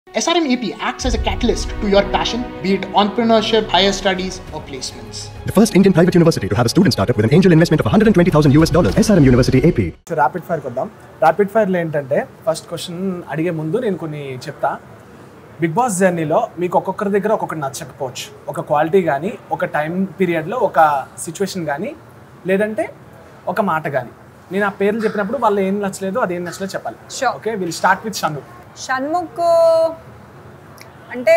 SRM AP acts as a catalyst to your passion, be it entrepreneurship, higher studies, or placements. The first Indian private university to have a student startup with an angel investment of 120,000 US dollars. SRM University AP. So rapid ఫైర్కి వద్దాం rapid ఫైర్లో ఏంటంటే first question అడిగే ముందు నేను కొన్ని చెప్తా big boss జర్నీలో మీకు ఒక్కొక్కరి దగ్గర ఒక్కొక్కటి నచ్చకపోవచ్చు ఒక క్వాలిటీ కానీ ఒక టైం పీరియడ్లో ఒక సిచ్యువేషన్ కానీ లేదంటే ఒక మాట కానీ నేను ఆ పేర్లు చెప్పినప్పుడు వాళ్ళు ఏం నచ్చలేదు అది ఏం నచ్చలేదు చెప్పాలి Sure. Okay will start with Shannu Shanmukh అంటే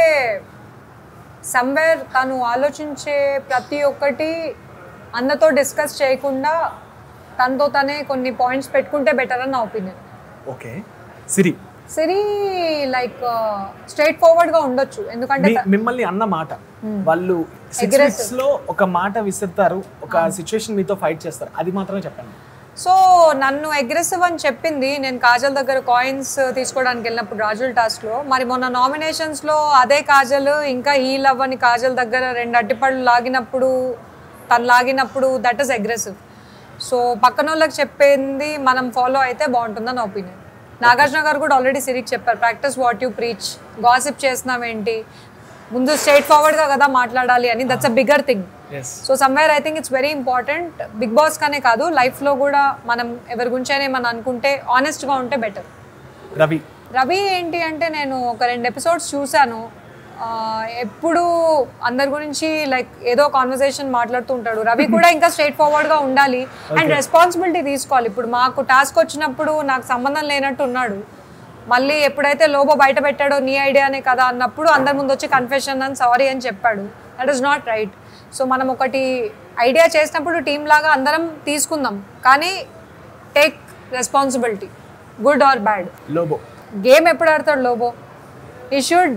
సమ్వేర్ తను ఆలోచించే ప్రతి ఒక్కటి అందరితో డిస్కస్ చేయకుండా తనతో తనే కొన్ని పాయింట్స్ పెట్టుకుంటే బెటర్ అని నా opinion okay Siri Siri like straight forward గా ఉండొచ్చు ఎందుకంటే మీ- మిమ్మల్ని అన్న మాట వాళ్ళు సిక్స్ Aggressive. వీక్స్ లో ఒక మాట విసురుతారు ఒక సిచ్యువేషన్ మీతో ఫైట్ చేస్తారు అది మాత్రమే చెప్పండి సో నన్ను అగ్రెసివ్ అని చెప్పింది నేను కాజల్ దగ్గర కాయిన్స్ తీసుకోవడానికి వెళ్ళినప్పుడు రాజుల్ టాస్క్లో మరి మొన్న నామినేషన్స్లో అదే కాజల్ ఇంకా హీల్ అవ్వని కాజల్ దగ్గర రెండు అట్టిపళ్ళు లాగినప్పుడు తను లాగినప్పుడు దట్ ఈస్ అగ్రెసివ్ సో పక్కన వాళ్ళకి చెప్పింది మనం ఫాలో అయితే బాగుంటుందని ఒపీనియన్ నాగార్జున గారు కూడా ఆల్రెడీ సిరికి చెప్పారు practice what you preach gossip చేస్తున్నావేంటి ముందు స్ట్రైట్ ఫార్వర్డ్గా కదా మాట్లాడాలి అని that's a bigger thing yes so somewhere I think it's very important Bigg Boss కానే కాదు లైఫ్లో కూడా మనం ఎవరి గురించైనా మనం అనుకుంటే ఆనెస్ట్గా ఉంటే బెటర్ రవి రవి ఏంటి అంటే నేను ఒక రెండు ఎపిసోడ్స్ చూశాను ఆ, ఎప్పుడు అందరి గురించి లైక్ ఏదో కాన్వర్సేషన్ మాట్లాడుతూ ఉంటాడు రవి కూడా ఇంకా స్ట్రైట్ ఫార్వర్డ్గా ఉండాలి అండ్ రెస్పాన్సిబిలిటీ తీసుకోవాలి ఇప్పుడు మాకు టాస్క్ వచ్చినప్పుడు నాకు సంబంధం లేనట్టు ఉన్నాడు మళ్ళీ ఎప్పుడైతే లోబో బయట పెట్టాడో నీ ఐడియానే కదా అన్నప్పుడు అందరి ముందు వచ్చి కన్ఫెషన్ అని సారీ అని చెప్పాడు that is not right so మనం ఒకటి ఐడియా చేసినప్పుడు టీం లాగా అందరం తీసుకుందాం కానీ take responsibility good or bad Lobo game ఎప్పుడు ఆడతాడు లోబో ఈ షుడ్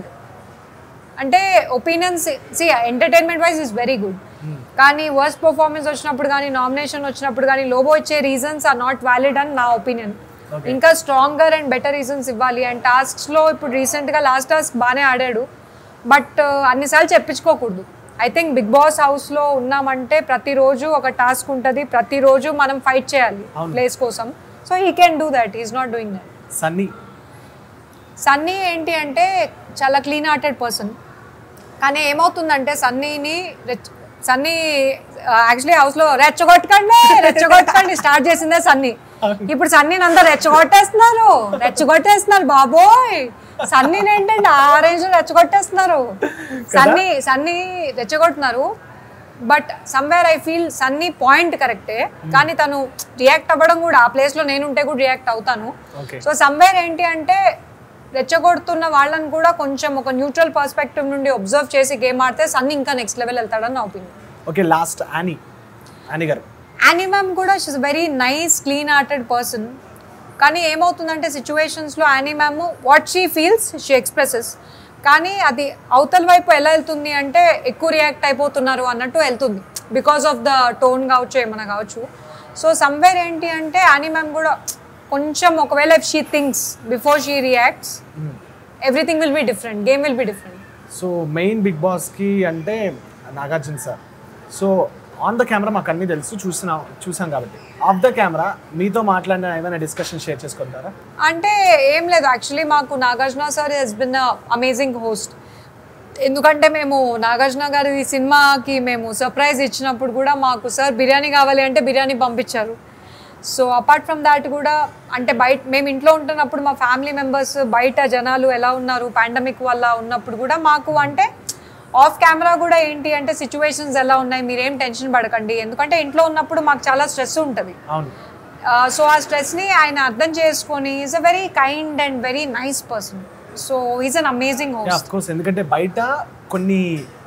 అంటే ఒపీనియన్స్ సి entertainment wise is very good కానీ వర్స్ట్ పర్ఫార్మెన్స్ వచ్చినప్పుడు కానీ నామినేషన్ వచ్చినప్పుడు కానీ లోబో ఇచ్చే రీజన్స్ ఆర్ నాట్ వ్యాలిడ్ అని నా ఒపీనియన్ ఇంకా స్ట్రాంగర్ అండ్ బెటర్ రీజన్స్ ఇవ్వాలి అండ్ టాస్క్స్లో ఇప్పుడు రీసెంట్గా లాస్ట్ టాస్క్ బాగానే ఆడాడు బట్ అన్నిసార్లు చెప్పించుకోకూడదు ఐ థింక్ బిగ్ బాస్ హౌస్లో ఉన్నామంటే ప్రతిరోజు ఒక టాస్క్ ఉంటుంది ప్రతిరోజు మనం ఫైట్ చేయాలి ప్లేస్ కోసం so he can do that is not doing that Sunny Sunny ఏంటి అంటే చాలా క్లీన్ హార్టెడ్ పర్సన్ కానీ ఏమవుతుందంటే సన్నీని రెచ్ సన్నీ యాక్చువల్లీ హౌస్లో రెచ్చగొట్టకండి రెచ్చగొట్టకండి స్టార్ట్ చేసిందే సన్నీ ఇప్పుడు సన్నీని అంతా రెచ్చగొట్టేస్తున్నారు రెచ్చగొట్టేస్తున్నారు బాబోయ్ సన్నీని ఏంటంటే ఆ రేంజ్ లో రెచ్చగొట్టేస్తున్నారు సన్నీ సన్నీ రెచ్చగొట్టున్నారు but somewhere I feel Sunny point కరెక్టే కానీ తను రియాక్ట్ అవ్వడం కూడా ఆ ప్లేస్లో నేను ఉంటే కూడా రియాక్ట్ అవుతాను Okay. సో సమ్వేర్ ఏంటి అంటే రెచ్చగొడుతున్న వాళ్ళని కూడా కొంచెం ఒక న్యూట్రల్ పర్స్పెక్టివ్ నుండి ఒబ్జర్వ్ చేసి గేమ్ ఆడితే సన్నీ ఇంకా నెక్స్ట్ లెవెల్ వెళ్తాడని నా opinion okay last Annie Annie గారు యానిమమ్ కూడా she's very nice clean hearted person కానీ ఏమవుతుందంటే సిచ్యువేషన్స్లో Annie ma'am what she feels she expresses కానీ అది అవతల వైపు ఎలా వెళ్తుంది అంటే ఎక్కువ రియాక్ట్ అయిపోతున్నారు అన్నట్టు వెళ్తుంది బికాస్ ఆఫ్ ద టోన్ కావచ్చు ఏమైనా కావచ్చు సో సమ్వేర్ ఏంటి అంటే యానిమమ్ కూడా కొంచెం ఒకవేళ if she things before she reacts everything will be different game will be different so main Bigg బాస్కి అంటే Nagarjuna sir so on the camera మాకు అన్నీ తెలుసు చూసిన చూసాం కాబట్టి ఆఫ్ ద కెమెరా మీతో మాట్లాడిన ఏమైనా డిస్కషన్ షేర్ చేసుకుంటారా అంటే ఏం లేదు యాక్చువల్లీ మాకు Nagarjuna sir he's been amazing host ఎందుకంటే మేము నాగార్జున గారి ఈ సినిమాకి మేము సర్ప్రైజ్ ఇచ్చినప్పుడు కూడా మాకు సార్ బిర్యానీ కావాలి అంటే బిర్యానీ పంపించారు సో అపార్ట్ ఫ్రమ్ దాట్ కూడా అంటే బయట మేము ఇంట్లో ఉంటున్నప్పుడు మా ఫ్యామిలీ మెంబర్స్ బయట జనాలు ఎలా ఉన్నారు పాండమిక్ వల్ల ఉన్నప్పుడు కూడా మాకు అంటే ఆఫ్ కెమెరా కూడా ఏంటి అంటే సిచ్యువేషన్స్ ఎలా ఉన్నాయి మీరేం టెన్షన్ పడకండి ఎందుకంటే ఇంట్లో ఉన్నప్పుడు మాకు చాలా స్ట్రెస్ ఉంటుంది అవును సో ఆ స్ట్రెస్ని ఆయన అర్థం చేసుకొని is a very kind and very nice person so is an amazing yeah host course ఎందుకంటే బయట కొన్ని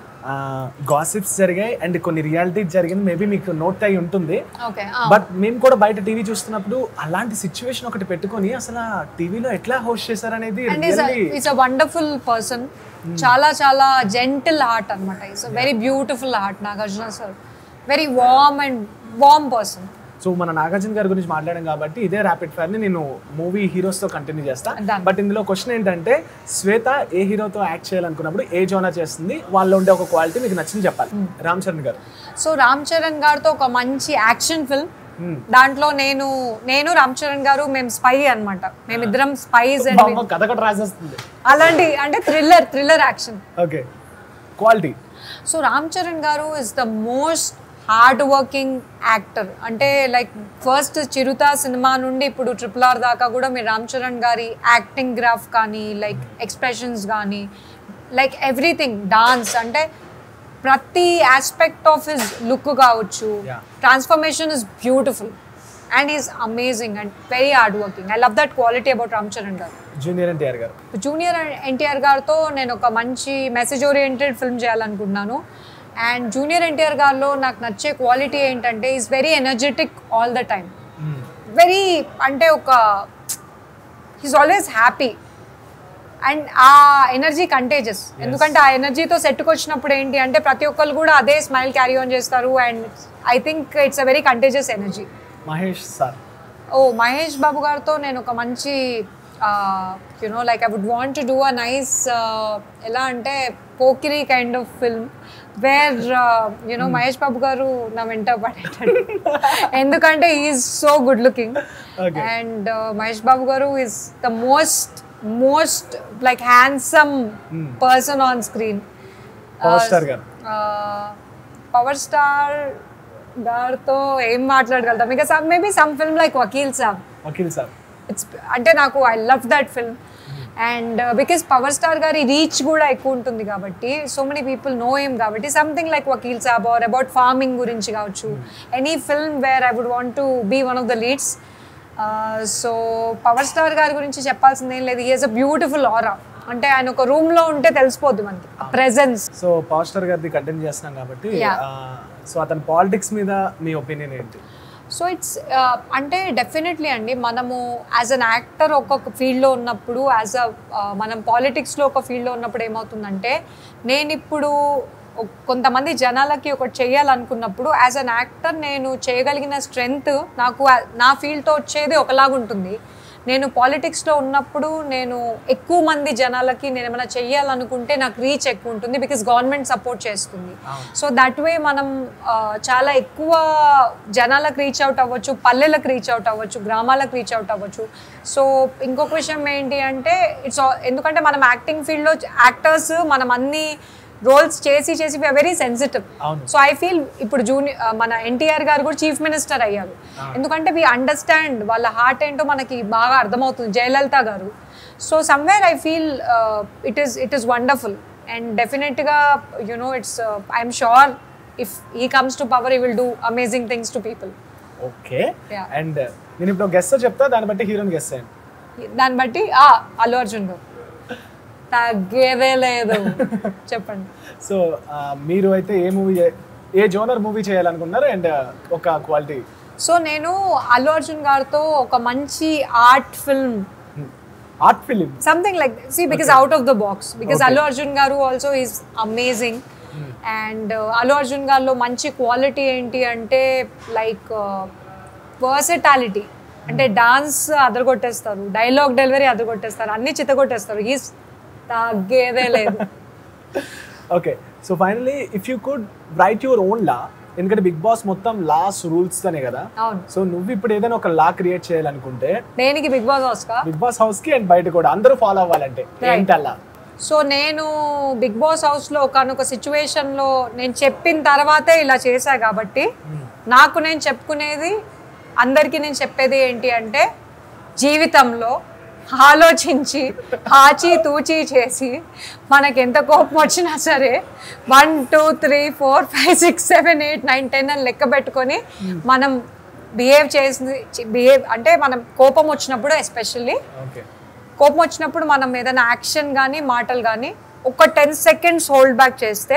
గాసిప్స్ జరిగాయి అండ్ కొన్ని రియాలిటీ జరిగింది మేబీ మీకు నోట్ అయి ఉంటుంది ఓకే బట్ మేము కూడా బయట టీవీ చూస్తున్నప్పుడు అలాంటి సిచ్యువేషన్ ఒకటి పెట్టుకొని అసలు టీవీలో ఎట్లా హోస్ట్ చేశారనేది and is really is a wonderful person చాలా చాలా జెంటిల్ హార్ట్ అనమాట is a very beautiful heart Nagarjuna sir very warm and warm person so మన నాగార్జున గారి గురించి మాట్లాడాం కాబట్టి ఇదే ర్యాపిడ్ ఫైర్ ని నేను మూవీ హీరోస్ తో కంటిన్యూ చేస్తా Done. బట్ ఇందులో క్వశ్చన్ ఏంటంటే శ్వేత ఏ హీరోతో యాక్ట్ చేయాలనుకున్నప్పుడు ఏ జోనా చేస్తుంది వాళ్ళు ఉండే ఒక క్వాలిటీ మీకు నచ్చింది చెప్పాలి రామ్ చరణ్ గారు సో రామ్ చరణ్ గారితో ఒక మంచి యాక్షన్ ఫిల్మ్ దాంట్లో నేను నేను రామ్ చరణ్ గారు మేము స్పై అన్నమాట మేమిద్దరం స్పైస్ అండ్ అమ్మ కథ కూడా రాసేస్తుంది అలాంటి అంటే thriller thriller action okay quality so Ram Charan గారు is the most hard working actor అంటే లైక్ ఫస్ట్ చిరుత సినిమా నుండి ఇప్పుడు ట్రిపుల్ ఆర్ దాకా కూడా మీరు రామ్ చరణ్ గారి యాక్టింగ్ గ్రాఫ్ కానీ లైక్ ఎక్స్ప్రెషన్స్ కానీ లైక్ ఎవ్రీథింగ్ డాన్స్ అంటే ప్రతి ఆస్పెక్ట్ ఆఫ్ హిస్ లుక్ కావచ్చు Yeah. Transformation is beautiful and is amazing and very hard working I love that quality about Ram Charan గారు జూనియర్ ఎన్టీఆర్ గారు జూనియర్ ఎన్టీఆర్ గారితో నేను ఒక మంచి మెసేజ్ ఓరియంటెడ్ ఫిల్మ్ చేయాలనుకుంటున్నాను అండ్ జూనియర్ ఎన్టీఆర్ గారిలో నాకు నచ్చే క్వాలిటీ ఏంటంటే is very energetic all the time very అంటే ఒక హీస్ ఆల్వేస్ హ్యాపీ అండ్ ఆ ఎనర్జీ కంటేజెస్ ఎందుకంటే ఆ ఎనర్జీతో సెట్కి వచ్చినప్పుడు ఏంటి అంటే ప్రతి ఒక్కరు కూడా అదే స్మైల్ క్యారీ ఆన్ చేస్తారు and I think it's a very contagious energy Mahesh sir ఓ మహేష్ బాబు గారితో నేను ఒక మంచి you know like I would want to do a nice ఎలా అంటే Pokiri kind of film where you know Mahesh Babu గారు నా వెంట పడేటట్టు ఎందుకంటే is so good looking Okay. And Mahesh Babu గారు is the most most like handsome person on screen power star గారు power star గారితో ఏం మాట్లాడగలుగుతాం ఇక some maybe some film like Vakeel Saab Vakeel sir it's అంటే నాకు I love that film and because power star గారి reach కూడా ఎక్కువ ఉంటుంది కాబట్టి సో మెనీ పీపుల్ నో ఏం కాబట్టి something like Vakeel Saab or about farming గురించి కావచ్చు any film where I would want to be one of the leads so power star గారి గురించి చెప్పాల్సింది ఏం లేదు ఈజ్ అ బ్యూటిఫుల్ ఆరా అంటే ఆయన ఒక రూమ్ లో ఉంటే తెలిసిపోద్ది మనకి ప్రెజెన్స్ సో పవర్ స్టార్ గారిది కంటిన్యూ చేస్తున్నాం కాబట్టి Yeah. సో అతని పాలిటిక్స్ మీద మీ ఒపీనియన్ ఏంటి సో ఇట్స్ అంటే డెఫినెట్లీ అండి మనము యాజ్ అన్ యాక్టర్ ఒక్కొక్క ఫీల్డ్లో ఉన్నప్పుడు యాజ్ అ మనం పాలిటిక్స్లో ఒక ఫీల్డ్లో ఉన్నప్పుడు ఏమవుతుందంటే నేను ఇప్పుడు ఒక్- కొంతమంది జనాలకి ఒకటి చేయాలనుకున్నప్పుడు యాజ్ అన్ యాక్టర్ నేను చేయగలిగిన స్ట్రెంగ్త్ నాకు ఆ- నా ఫీల్డ్తో వచ్చేది ఒకలాగుంటుంది నేను పాలిటిక్స్లో ఉన్నప్పుడు నేను ఎక్కువ మంది జనాలకి నేను ఏమైనా చెయ్యాలనుకుంటే నాకు రీచ్ ఎక్కువ ఉంటుంది బికాస్ గవర్నమెంట్ సపోర్ట్ చేస్తుంది సో దట్ వే మనం ఆ, చాలా ఎక్కువ జనాలకు రీచ్ అవుట్ అవ్వచ్చు పల్లెలకు రీచ్ అవుట్ అవ్వచ్చు గ్రామాలకు రీచ్ అవుట్ అవ్వచ్చు సో ఇంకొక విషయం ఏంటి అంటే ఇట్స్ ఎందుకంటే మనం యాక్టింగ్ ఫీల్డ్లో యాక్టర్స్ మనం అన్ని రోల్స్ చేసి చేసి వెరీ సెన్సిటివ్ అవును. సో ఐ ఫీల్ ఇప్పుడు జూనియర్ మన ఎన్టీఆర్ గారు కూడా చీఫ్ మినిస్టర్ అయ్యారు ఎందుకంటే వి అండర్స్టాండ్ వాళ్ళ హార్ట్ ఏంటో మనకి బాగా అర్థమవుతుంది జయలలిత గారు so somewhere I feel it is it is wonderful and డెఫినెట్గా you know it's I'm sure if he comes to power he will do amazing things to people okay Yeah. And నేను ఇప్పుడు guest చెప్తా దాన్ని బట్టి హీరోని గెస్ట్ చేయండి దాన్ని బట్టి ఆ, అల్లు అర్జున్ గారు తగ్గేదే లేదు చెప్పండి సో మీరు అయితే ఏ మూవీ ఏ జోనర్ మూవీ చేయాలనుకున్నారు అండ్ ఒక క్వాలిటీ సో నేను అల్లు అర్జున్ గారితో ఒక మంచి art film art film something like సి because out of the box because Allu Arjun గారు also is amazing and Allu Arjun గారిలో మంచి క్వాలిటీ ఏంటి అంటే లైక్ వర్సటాలిటీ అంటే డాన్స్ అదరగొట్టేస్తారు డైలాగ్ డెలివరీ అదరగొట్టేస్తారు అన్ని చిత్తగొట్టేస్తారు ఈజ్ తగ్గేదే లేదు okay so finally if you could write your own లా ఎందుకంటే బిగ్ బాస్ మొత్తం లాస్ రూల్స్ అనే కదా అవును సో నువ్వు ఇప్పుడు ఏదైనా ఒక లా క్రియేట్ చేయాలనుకుంటే దేనికి బిగ్ బాస్ హౌస్కా బిగ్ బాస్ హౌస్ కి అండ్ బయట కూడా అందరూ ఫాలో అవ్వాలంటే ఏంటి అలా సో నేను బిగ్ బాస్ హౌస్లో ఒకనొక సిచ్యువేషన్లో నేను చెప్పిన తర్వాతే ఇలా చేశా కాబట్టి నాకు నేను చెప్పుకునేది అందరికీ నేను చెప్పేది ఏంటి అంటే జీవితంలో ఆలోచించి ఆచి తూచి చేసి మనకి ఎంత కోపం వచ్చినా సరే one two three four five six seven eight nine ten అని లెక్క పెట్టుకొని మనం బిహేవ్ చేసి బిహేవ్ అంటే మనం కోపం వచ్చినప్పుడు ఎస్పెషల్లీ ఓకే కోపం వచ్చినప్పుడు మనం ఏదైనా యాక్షన్ కానీ మాటలు కానీ ఒక టెన్ సెకండ్స్ హోల్డ్ బ్యాక్ చేస్తే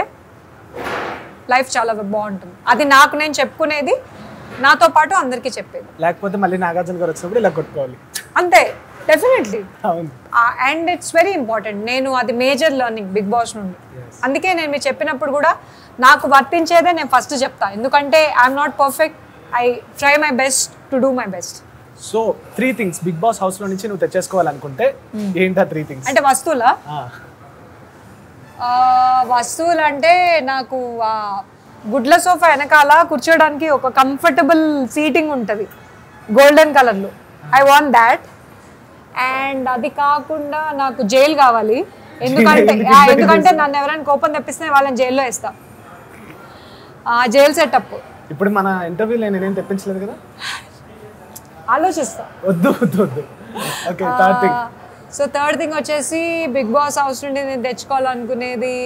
లైఫ్ చాలా బాగుంటుంది అది నాకు నేను చెప్పుకునేది నాతో పాటు అందరికీ చెప్పేది లేకపోతే మళ్ళీ నాగార్జున గారు వచ్చినప్పుడు ఇలా కొట్టుకోవాలి అంతే డెఫినెట్లీ అవును అండ్ ఇట్స్ వెరీ ఇంపార్టెంట్ నేను అది మేజర్ లెర్నింగ్ బిగ్ బాస్ నుండి అందుకే నేను మీరు చెప్పినప్పుడు కూడా నాకు వర్తించేదే నేను ఫస్ట్ చెప్తా ఎందుకంటే I'm not perfect I try my best to do my best so three things Bigg Boss house లో నుంచి నువ్వు తెచ్చేసుకోవాలనుకుంటే ఏంటా త్రీ థింగ్స్ అంటే వస్తువులా ఆ, వస్తువులు అంటే నాకు గుడ్ల సోఫా వెనకాల కూర్చోడానికి ఒక కంఫర్టబుల్ సీటింగ్ ఉంటుంది గోల్డెన్ కలర్లో ఐ వాంట్ దాట్ అండ్ అది కాకుండా నాకు జైలు కావాలి ఎందుకంటే ఆ, ఎందుకంటే నన్ను ఎవరైనా కోపం తెప్పిస్తే వాళ్ళని జైల్లో వేస్తా ఆ జైలు సెటప్ ఇప్పుడు మన ఇంటర్వ్యూలో నేనేం తెప్పించలేదు కదా ఆలోచిస్తా వద్దు వద్దు వద్దు okay third thing so third thing వచ్చేసి బిగ్ బాస్ హౌస్ నుండి నేను తెచ్చుకోవాలనుకునేది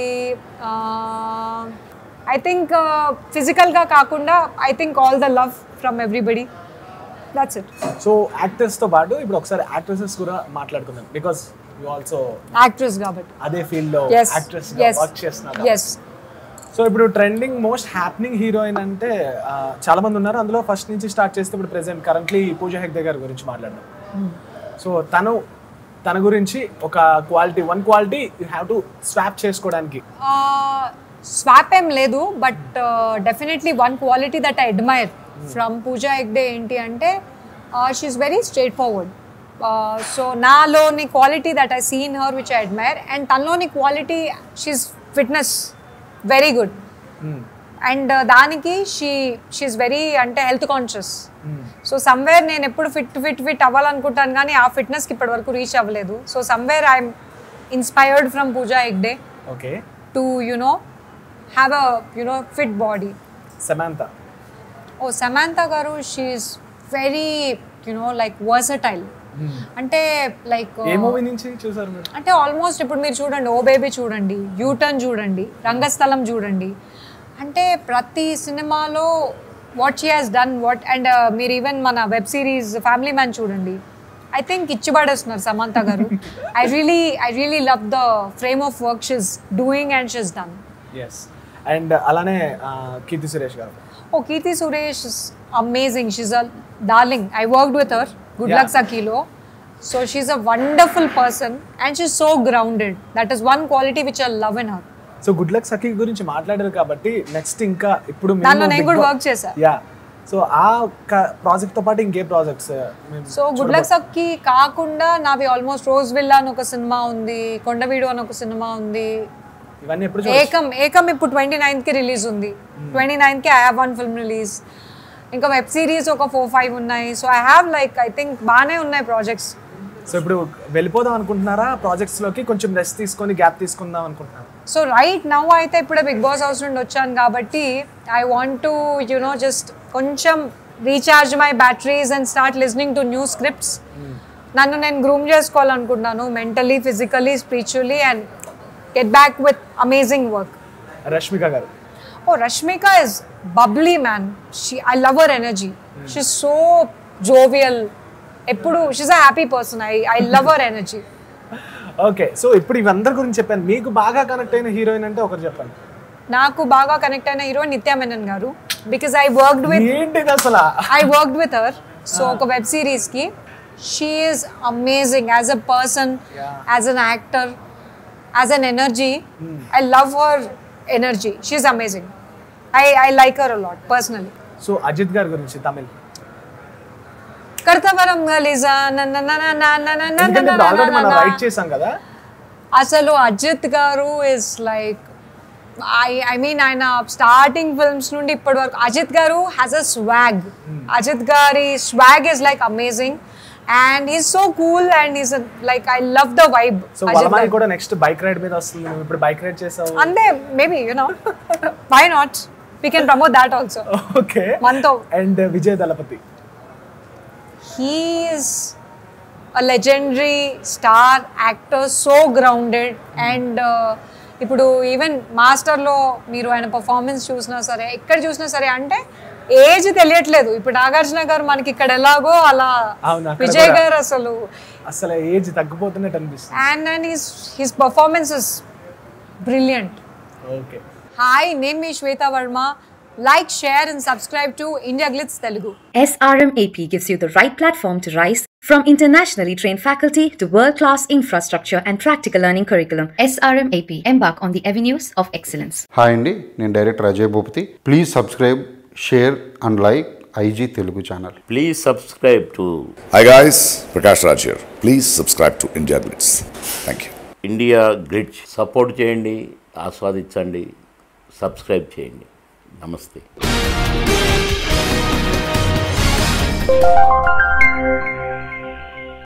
ఐ థింక్ ఫిజికల్గా కాకుండా I think all the love from everybody that's it so యాక్టర్స్తో పాటు ఇప్పుడు ఒకసారి యాక్ట్రెసెస్ కూడా మాట్లాడుకుందాం బికాస్ యూ ఆల్సో యాక్ట్రెస్ కాబట్టి అదే ఫీల్డ్లో ఎస్ యాక్ట్రెస్ ఎస్ వర్క్ చేస్తున్నారు ఎస్ సో ఇప్పుడు ట్రెండింగ్ మోస్ట్ హ్యాపెనింగ్ హీరోయిన్ అంటే ఆ, చాలా మంది ఉన్నారు అందులో ఫస్ట్ నుంచి స్టార్ట్ చేస్తే ఇప్పుడు ప్రెసెంట్ కరెంట్లీ పూజ హెగ్డే గారి గురించి మాట్లాడదాం సో తను తన గురించి ఒక quality one quality you have to swap చేసుకోవడానికి స్వాప్ ఏం లేదు but definitely one quality that I admire from Pooja Hegde ఏంటి అంటే she is very straightforward so నాలోని quality that I seen her which I admire and తనలోని quality she is fitness very good and దానికి she she is very అంటే health conscious so somewhere నేను ఎప్పుడు fit fit fit అవ్వాలనుకుంటాను కానీ ఆ ఫిట్నెస్కి ఇప్పటి వరకు రీచ్ అవ్వలేదు so somewhere I'm inspired from Pooja Hegde okay to you know have a you know fit body Samantha oh samantha garu she's very you know like versatile అంటే like ఏ movie నుంచి చూసారు మీరు అంటే ఆల్మోస్ట్ ఇప్పుడు మీరు చూడండి ఓ బేబీ చూడండి యూటర్న్ చూడండి రంగస్థలం చూడండి అంటే ప్రతి సినిమాలో what she has done what and మీరు ఈవెన్ మన వెబ్ సిరీస్ ఫ్యామిలీ మ్యాన్ చూడండి ఐ థింక్ ఇచ్చిపడేస్తున్నారు Samantha garu I really I really love the frame of work she's doing and she's done yes and అలానే ఆ, కీర్తి సురేష్ గారు Oh, Kirti Suresh is amazing. She's a darling. I worked with her. Good luck, Yeah. Sakilo. So she's a wonderful person and she's so grounded. That is one quality which I love in her. So good luck Sakhi గురించి మాట్లాడారు కాబట్టి next ఇంకా ఇప్పుడు దానిలో నేను కూడా work చేశా. Yeah so ఆ ప్రాజెక్ట్ తో పాటు ఇంకే projects so good luck Sakhi కాకుండా నావి ఆల్మోస్ట్ రోజ్ విల్లా అని ఒక సినిమా ఉంది కొండవీడు అని ఒక సినిమా ఉంది ఇవన్నీ ఎప్పుడు ఏకం ఏకం ఇప్పుడు ట్వంటీ కి రిలీజ్ ఉంది ట్వంటీ కి I have one film release ఇంకా వెబ్ సిరీస్ ఒక ఫోర్ ఫైవ్ ఉన్నాయి so I have like I think బాగానే ఉన్నాయి ప్రాజెక్ట్స్ సో ఇప్పుడు వెళ్ళిపోదాం అనుకుంటున్నారా ప్రాజెక్ట్స్ లోకి కొంచెం రెస్ట్ తీసుకొని గ్యాప్ తీసుకుందాం అనుకుంటున్నారా సో రైట్ నవ్ అయితే ఇప్పుడే బిగ్ బాస్ హౌస్ నుండి వచ్చాను కాబట్టి I want to you know just కొంచెం recharge my batteries and start listening to new scripts నన్ను నేను గ్రూమ్ చేసుకోవాలనుకుంటున్నాను mentally physically spiritually and get back with amazing work Rashmika garu oh Rashmika is bubbly man she I love our energy she so jovial ఎప్పుడు she's a happy person I I love our energy okay so ఇప్పుడు ఇవందరి గురించి చెప్పాను మీకు బాగా connect అయిన heroine అంటే ఒకరు చెప్పండి నాకు బాగా కనెక్ట్ అయిన హీరో నిత్యా మెనన్ గారు బికాస్ ఐ వర్క్డ్ విత్ ఏంటిది అసలు I worked with her so ఒక వెబ్ సిరీస్ కి she is amazing as a person as an actor as an energy I love her energy she is amazing I I like her a lot personally so Ajith గారి గురించి తమిళ్ కర్తవరం గలీజా ఎందుకంటే ఇప్పుడు already మనం right చేసాం కదా అసలు Ajith garu is like I I mean ఆయన starting films నుండి ఇప్పటి వరకు అజిత్ గారు హ్యాస్ అ స్వాగ్ అజిత్ గారి swag is like amazing and is so cool and is like I love the vibe so Valimai కూడా నెక్స్ట్ బైక్ రైడ్ మీద వస్తుంది నువ్వు ఇప్పుడు బైక్ రైడ్ చేసావు అంతే maybe you know why not we can promote that also okay మనతో and Vijay Thalapathy he's a legendary star actor so grounded and uh, ఇప్పుడు even మాస్టర్లో మీరు ఆయన పర్ఫార్మెన్స్ చూసినా సరే ఎక్కడ చూసినా సరే అంటే ఏజ్ తెలియట్లేదు ఇప్పుడు నాగార్జున గారు మనకి ఇక్కడ ఎలాగో అలా అవును, అక్కడ విజయ్ కూడా. గారు అసలు అసలు ఏజ్ తగ్గిపోతున్నట్టు అనిపిస్తుంది and and his his performance is brilliant okay hi నేను మీ Shweta Varma like share and subscribe to India Glitz Telugu SRMAP gives you the right platform to rise from internationally trained faculty to world class infrastructure and practical learning curriculum. SRMAP embark on the avenues of excellence. Hi అండి నేను director Ajay Bhupathi please subscribe share and like IG Telugu channel Please subscribe to Hi guys, Prakash Raj here. Please subscribe to India Glitz. Thank you. India Glitz support చేయండి ఆస్వాదించండి subscribe చేయండి నమస్తే